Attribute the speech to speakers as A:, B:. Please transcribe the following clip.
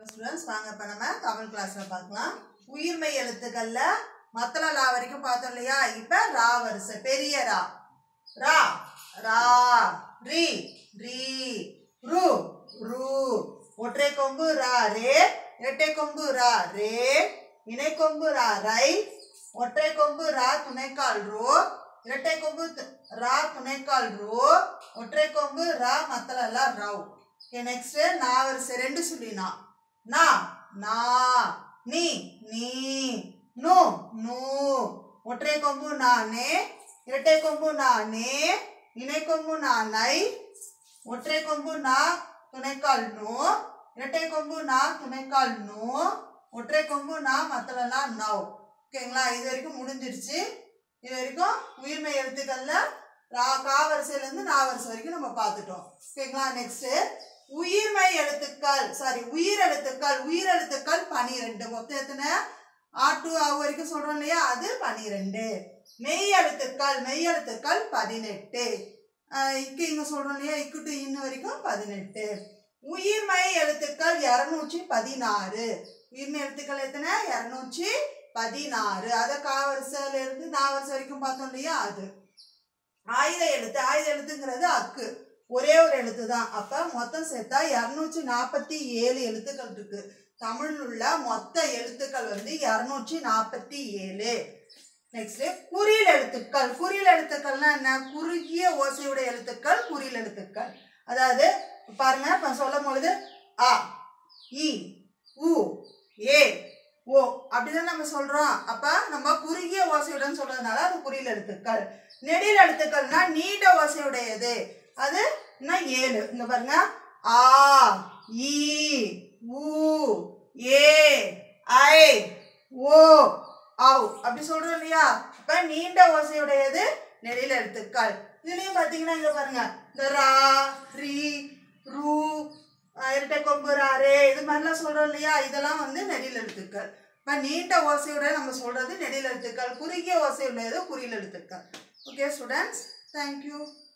A: students வாங்க இப்போ நம்ம தமிழ் கிளாஸ்ல பார்க்கலாம் உயிர்மை எழுத்துக்கள்ல மத்தள லா வரைக்கும் பார்த்தோம் இல்லையா இப்போ ரா வரிசை பெரிய ரா ரா ரா ரி ரி ரு ரு ஒற்றை கொம்பு ரா ரே இரட்டை கொம்பு ரா ரே இணை கொம்பு ரா ரை ஒற்றை கொம்பு ரா துணைக்கால் ரோ இரட்டை கொம்பு து- ரா துணைக்கால் ரோ ஒற்றை கொம்பு ரா மத்தள ரவ் ஓகே நெக்ஸ்ட் நான் வரிசை ரெண்டு சொல்லினா நா நா நீ நீ நூ நூ ஒற்றை கொம்பு நானே இரட்டை கொம்பு நானே இணை கொம்பு நானை ஒற்றை கொம்பு நா துணைக்கால் நோ இரட்டை கொம்பு நா துணைக்கால் நோ ஒற்றை கொம்பு நா மத்தலாம் நவ் ஓகேங்களா இது வரைக்கும் முடிஞ்சிருச்சு இது வரைக்கும் உயிர்மை எழுத்துக்கள்ல ரா கா வரிசையிலேருந்து நா வரிசை வரைக்கும் நம்ம பார்த்துட்டோம் ஓகேங்களா நெக்ஸ்ட் உயிர்மை எழுத்துக்கள் சாரி உயிர் எழுத்துக்கள் உயிர் எழுத்துக்கள் பனிரெண்டு மொத்தம் எத்தனை ஆ டு ஆ வரைக்கும் சொல்றோம் இல்லையா அது பனிரெண்டு மெய் எழுத்துக்கள் மெய் எழுத்துக்கள் பதினெட்டு ஆஹ் இக்கு இங்க சொல்றோம் இல்லையா இக்கு டு இன்ன வரைக்கும் பதினெட்டு உயிர்மை எழுத்துக்கள் இரநூற்றி பதினாறு உயிர்மை எழுத்துக்கள் எத்தனை இரநூற்றி பதினாறு அதை காவரிசையில இருந்து நாவரிசை வரைக்கும் பார்த்தோம் இல்லையா அது ஆயுத எழுத்து ஆயுத எழுத்துங்கிறது அக்கு ஒரே ஒரு எழுத்து தான் அப்ப மொத்தம் சேர்த்தா இரநூற்றி நாற்பத்தி ஏழு எழுத்துக்கள் இருக்கு தமிழில் உள்ள மொத்த எழுத்துக்கள் வந்து இரநூற்றி நாற்பத்தி ஏழு நெக்ஸ்ட் குறில் எழுத்துக்கள் குறில் எழுத்துக்கள்னா என்ன குறுகிய ஓசையுடைய எழுத்துக்கள் குறில் எழுத்துக்கள் அதாவது பாருங்க இப்ப சொல்லும் பொழுது அ இ உ ஏ ஓ அப்படிதான் நம்ம சொல்றோம் அப்ப நம்ம குறுகிய ஓசையுடன் சொல்றதுனால அது குறில் எழுத்துக்கள் நெடில் எழுத்துக்கள்னா நீண்ட ஓசையுடையது அது இன்னும் ஏழு இங்க பாருங்க ஆ இ உ ஏ ஐ ஓ ஆவ் அப்படி சொல்றோம் இல்லையா அப்ப நீண்ட ஓசையுடையது நெடில் எழுத்துக்கள் இதுலயும் பாத்தீங்கன்னா இங்க பாருங்க இந்த ரா ரி ரு அஹ் இரட்டை கொம்பு ரா ரே இது மாதிரிலாம் சொல்றோம் இல்லையா இதெல்லாம் வந்து நெடில் எழுத்துக்கள் இப்ப நீண்ட ஓசையுடைய நம்ம சொல்றது நெடில் எழுத்துக்கள் குறுகிய ஓசையுடையது குறில் எழுத்துக்கள் ஓகே ஸ்டூடெண்ட்ஸ் தேங்க்யூ